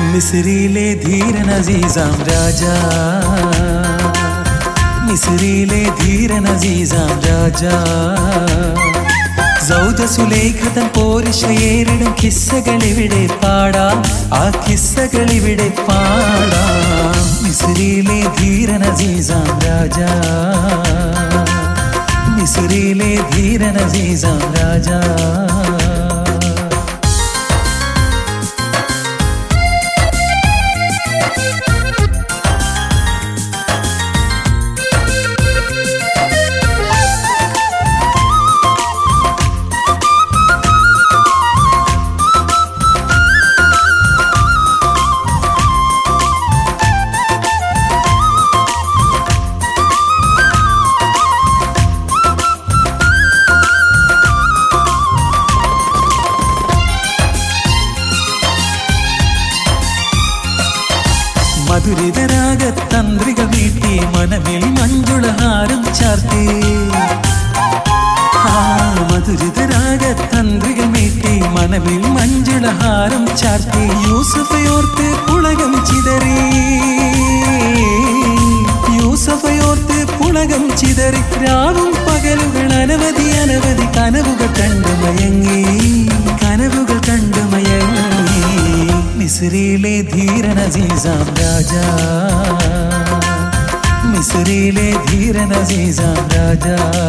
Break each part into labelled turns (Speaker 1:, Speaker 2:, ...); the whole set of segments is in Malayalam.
Speaker 1: മിസ്രിയിലെ ധീരൻ അസീസാം രാജ മിസ്രിയിലെ ധീരൻ അസീസാം രാജ സൗദ സുലേഖതൻ പോരിഷയേറിടും കിസ്സകളിവിടെ പാടാം ആ കിസ്സകളിവിടെ പാടാം മിസ്രിയിലെ ധീരൻ അസീസാം രാജ മിസ്രിയിലെ ധീരൻ അസീസാം രാജ മധുരിതരാഗ തന്ത്രിക വീട്ടി മനമിൽ മഞ്ജുളഹാരം ചാർത്തി ആ മധുരിതരാഗ തന്ത്രിക മീട്ടി മനമിൽ മഞ്ജുളഹാരം ചാർത്തി യൂസഫയോർത്ത് പുളകം ചിതറി യൂസഫയോർത്ത് പുളകം ചിതറി രാവും പകലുകൾ അനവധി അനവധി കനവുകൾ കണ്ടു മയങ്ങി കനവുകൾ കണ്ടു മയങ്ങി മിസ്രിയിലെ ധീരൻ അസീസാം രാജ മിസ്രിയിലെ ധീരൻ അസീസാം രാജ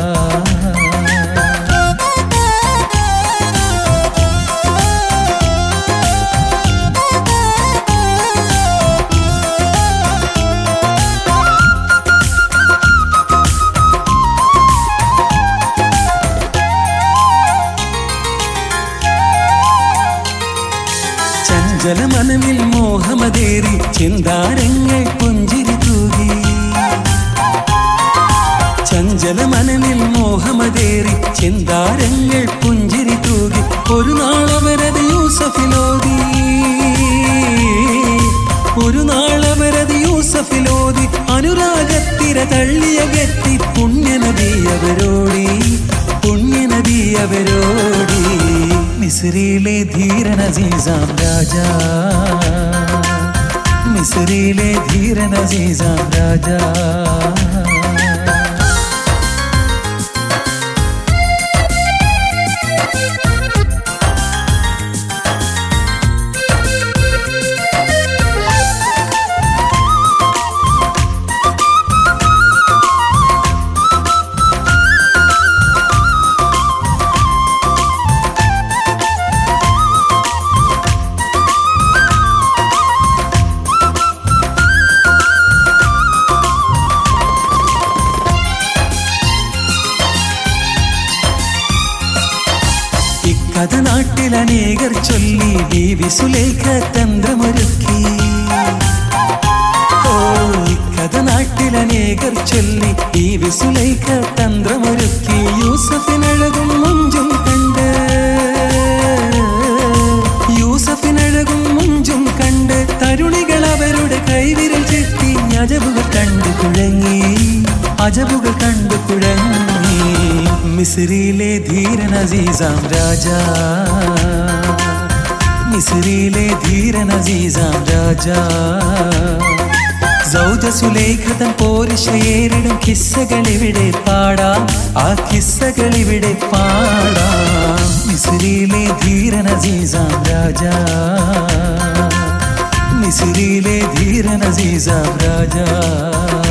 Speaker 1: ചഞ്ചല മനമിൽ മോഹമതേറി ചിന്താരങ്ങൾ പുഞ്ചിരി തൂകി ചഞ്ചല മനമിൽ മോഹമതേറി ചിന്താരങ്ങൾ പുഞ്ചിരി തൂകി ഒരു നാളവരത് യൂസഫിലോതി ഒരു നാളവരത് യൂസഫിലോതി അനുരാഗത്തിര തള്ളിയകറ്റി പുണ്യനദിയവരോടി പുണ്യനദിയവരോടി മിസ്രിയിലെ ധീരൻ അസീസാം രാജ മിസ്രിയിലെ ധീരൻ അസീസാം രാജ ഇക്കഥ നാട്ടിൽ അനേകർ ചൊല്ലി ബീവി സുലേഖ തന്ത്രമൊരുക്കി ഓ ഇക്കഥ നാട്ടിൽ അനേകർ ചൊല്ലി ബീവി സുലേഖ തന്ത്രമൊരുക്കി യൂസഫിനഴകും മുഞ്ചും കണ്ട് യൂസഫിനഴകും മുഞ്ചും കണ്ട് തരുണികൾ അവരുടെ കൈവിരൽ ചെത്തി അജബുകൾ കണ്ടു കുഴങ്ങി അജബുകൾ കണ്ടു കുഴങ്ങി മിസ്രിയിലെ ധീരൻ അസീസാം രാജ മിസ്രിയിലെ ധീരൻ അസീസാം രാജ സൗദ സുലേഖതൻ പോരിഷയേറിടും കിസ്സകളിവിടെ പാടാം ആ കിസ്സകളിവിടെ പാടാം മിസ്രിയിലെ ധീരൻ അസീസാം രാജ മിസ്രിയിലെ ധീരൻ അസീസാം രാജ